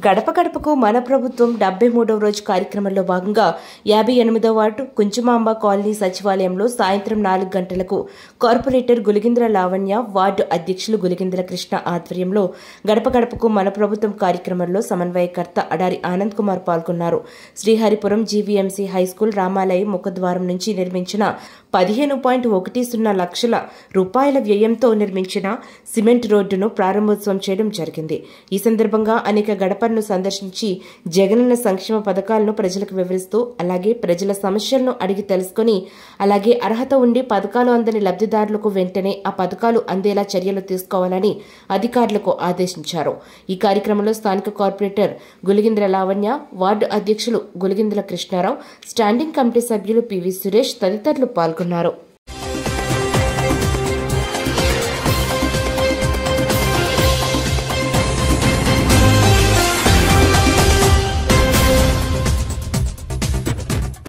గడప గడపకు మన ప్రభుత్వం డెబ్బై మూడవ రోజు కార్యక్రమంలో భాగంగా యాభై ఎనిమిదవ వార్డు కుంచుమాంబ కాలనీ సచివాలయంలో సాయంత్రం నాలుగు గంటలకు కార్పొరేటర్ గులిగింద్ర లావణ్య వార్డు అధ్యక్షులు గులిగింద్ర కృష్ణ ఆధ్వర్యంలో గడప గడపకు మన ప్రభుత్వం కార్యక్రమంలో సమన్వయకర్త అడారి ఆనంద్ కుమార్ పాల్గొన్నారు శ్రీహరిపురం జీవీఎంసీ హైస్కూల్ రామాలయం ముఖద్వారం నుంచి నిర్మించిన పదిహేను పాయింట్ ఒకటి సున్నా లక్షల రూపాయల వ్యయంతో నిర్మించిన సిమెంట్ రోడ్డును ప్రారంభోత్సవం చేయడం జరిగింది ఈ సందర్భంగా అనేక గడపలను సందర్శించి జగనన్న సంక్షేమ పథకాలను ప్రజలకు వివరిస్తూ అలాగే ప్రజల సమస్యలను అడిగి తెలుసుకుని అలాగే అర్హత ఉండి పథకాలు అందని లబ్ధిదారులకు వెంటనే ఆ పథకాలు అందేలా చర్యలు తీసుకోవాలని అధికారులకు ఆదేశించారు ఈ కార్యక్రమంలో స్థానిక కార్పొరేటర్ గులిగింద్ర లావణ్య వార్డు అధ్యక్షులు గులిగింద్ర కృష్ణారావు స్టాండింగ్ కమిటీ సభ్యులు పివి సురేష్ తదితరులు పాల్గొన్నారు